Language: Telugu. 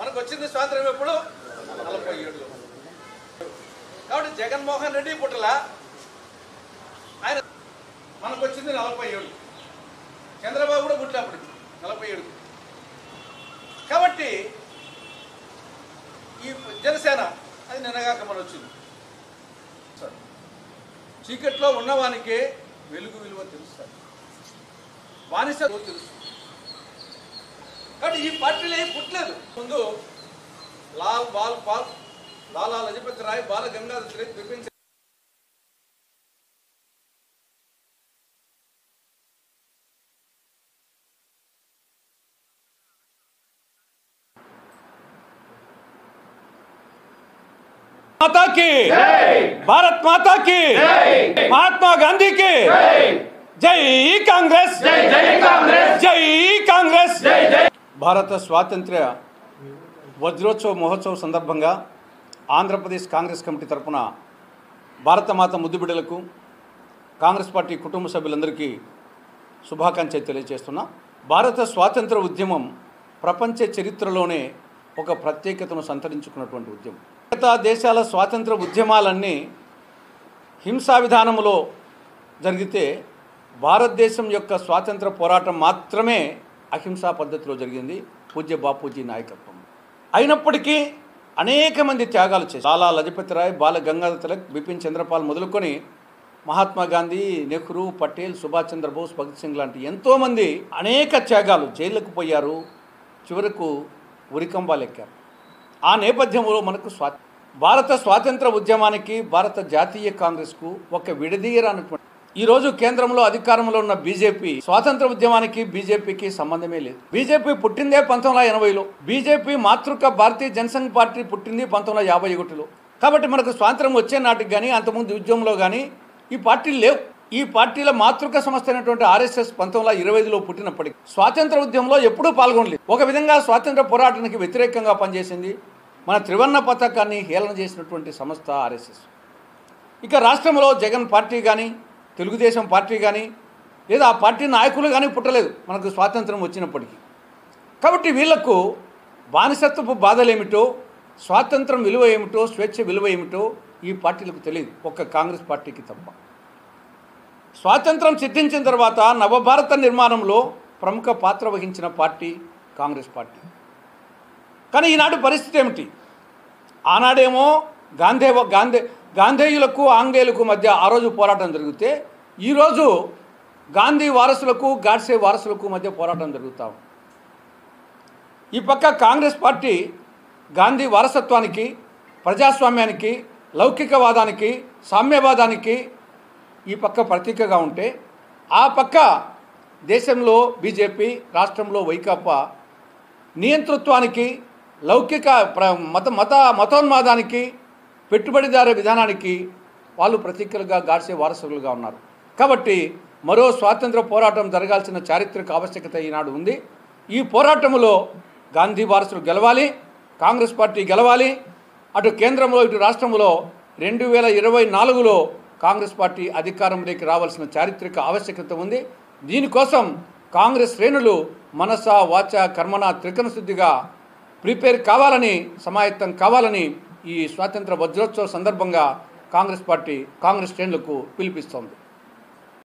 మనకు వచ్చింది స్వాతంత్రం ఎప్పుడు నలభై ఏడులో కాబట్టి జగన్మోహన్ రెడ్డి పుట్టలా ఆయన మనకు వచ్చింది నలభై ఏడు చంద్రబాబు కూడా పుట్టిన అప్పుడు నలభై ఏడు కాబట్టి ఈ జనసేన అది నిన్నగాక మన వచ్చింది సరే. చీకట్లో ఉన్నవానికే వెలుగు విలువ తెలుస్తుంది బానిస విలువ తెలుసు కాబట్టి ఈ పార్టీలు ఏం పుట్టలేదు ముందు లాల్ బాల్ పాల్ లాలా లజపతి రాయ్ బాల గంగాధర్ తిలక్ బిపిన్ చంద్ర माता की भारत माता की महात्मा गांधी की जय कांग्रेस జై కాంగ్రెస్ భారత స్వాతంత్ర్య వజ్రోత్సవ మహోత్సవ సందర్భంగా ఆంధ్రప్రదేశ్ కాంగ్రెస్ కమిటీ తరపున భారతమాత ముద్దుబిడ్డలకు కాంగ్రెస్ పార్టీ కుటుంబ సభ్యులందరికీ శుభాకాంక్షలు తెలియజేస్తున్నా భారత స్వాతంత్ర ఉద్యమం ప్రపంచ చరిత్రలోనే ఒక ప్రత్యేకతను సంతరించుకున్నటువంటి ఉద్యమం మిగతా దేశాల స్వాతంత్ర ఉద్యమాలన్నీ హింసా విధానంలో జరిగితే భారతదేశం యొక్క స్వాతంత్ర పోరాటం మాత్రమే అహింసా పద్ధతిలో జరిగింది పూజ్య బాపూజీ నాయకత్వం అయినప్పటికీ అనేక మంది త్యాగాలు చేశారు లాలా లజపతి రాయ్ బాల గంగాధర్ తిలక్ బిపిన్ చంద్రపాల్ మొదలుకొని మహాత్మా గాంధీ నెహ్రూ పటేల్ సుభాష్ చంద్రబోస్ భగత్ సింగ్ లాంటి ఎంతోమంది అనేక త్యాగాలు జైళ్ళకు పోయారు చివరకు ఉరికంబాలు ఎక్కారు ఆ నేపథ్యంలో మనకు స్వా భారత స్వాతంత్ర ఉద్యమానికి భారత జాతీయ కాంగ్రెస్కు ఒక విడదీయరానటువంటి ఈరోజు కేంద్రంలో అధికారంలో ఉన్న బీజేపీ స్వాతంత్ర ఉద్యమానికి బీజేపీకి సంబంధమే లేదు బీజేపీ పుట్టిందే పంతొమ్మిది వందల ఎనభైలో బీజేపీ మాతృక భారతీయ జనసంఘ్ పార్టీ పుట్టింది పంతొమ్మిది వందల యాభై ఒకటిలో కాబట్టి మనకు స్వాతంత్రం వచ్చే నాటికి కానీ అంతకుముందు ఉద్యమంలో కానీ ఈ పార్టీలు లేవు ఈ పార్టీల మాతృక సంస్థ అయినటువంటి ఆర్ఎస్ఎస్ పంతొమ్మిది వందల ఇరవై ఐదులో పుట్టినప్పటికీ స్వాతంత్ర ఉద్యమంలో ఎప్పుడూ పాల్గొనలేదు ఒక విధంగా స్వాతంత్ర పోరాటానికి వ్యతిరేకంగా పనిచేసింది మన త్రివర్ణ పతాకాన్ని హేళన చేసినటువంటి సంస్థ ఆర్ఎస్ఎస్ ఇక రాష్ట్రంలో జగన్ పార్టీ కానీ తెలుగుదేశం పార్టీ కానీ లేదా ఆ పార్టీ నాయకులు కానీ పుట్టలేదు మనకు స్వాతంత్రం వచ్చినప్పటికీ కాబట్టి వీళ్లకు బానిసత్వపు బాధలేమిటో స్వాతంత్రం విలువ ఏమిటో స్వేచ్ఛ విలువ ఏమిటో ఈ పార్టీలకు తెలియదు ఒక్క కాంగ్రెస్ పార్టీకి తప్ప స్వాతంత్రం సిద్ధించిన తర్వాత నవభారత నిర్మాణంలో ప్రముఖ పాత్ర వహించిన పార్టీ కాంగ్రెస్ పార్టీ కానీ ఈనాడు పరిస్థితి ఏమిటి ఆనాడేమో గాంధే గాంధే గాంధేయులకు ఆంగ్లేయులకు మధ్య ఆ రోజు పోరాటం జరిగితే ఈరోజు గాంధీ వారసులకు గాడ్సే వారసులకు మధ్య పోరాటం జరుగుతా ఉంది. ఈ పక్క కాంగ్రెస్ పార్టీ గాంధీ వారసత్వానికి ప్రజాస్వామ్యానికి లౌకికవాదానికి సామ్యవాదానికి ఈ పక్క ప్రతీకగా ఉంటే ఆ పక్క దేశంలో బీజేపీ రాష్ట్రంలో వైకాపా నియంతృత్వానికి లౌకిక ప్ర మత మత మతోన్మాదానికి పెట్టుబడిదారు విధానానికి వాళ్ళు ప్రతీకలుగా గాడ్సే వారసులుగా ఉన్నారు కాబట్టి మరో స్వాతంత్ర పోరాటం జరగాల్సిన చారిత్రక ఆవశ్యకత ఈనాడు ఉంది ఈ పోరాటంలో గాంధీ వారసులు గెలవాలి కాంగ్రెస్ పార్టీ గెలవాలి అటు కేంద్రంలో ఇటు రాష్ట్రంలో రెండు వేల ఇరవై నాలుగులో కాంగ్రెస్ పార్టీ అధికారంలోకి రావాల్సిన చారిత్రక ఆవశ్యకత ఉంది దీనికోసం కాంగ్రెస్ శ్రేణులు మనస వాచ కర్మన త్రికరణ శుద్ధిగా ప్రిపేర్ కావాలని సమాయత్తం కావాలని ఈ స్వాతంత్ర వజ్రోత్సవ సందర్భంగా కాంగ్రెస్ పార్టీ కాంగ్రెస్ శ్రేణులకు పిలిపిస్తోంది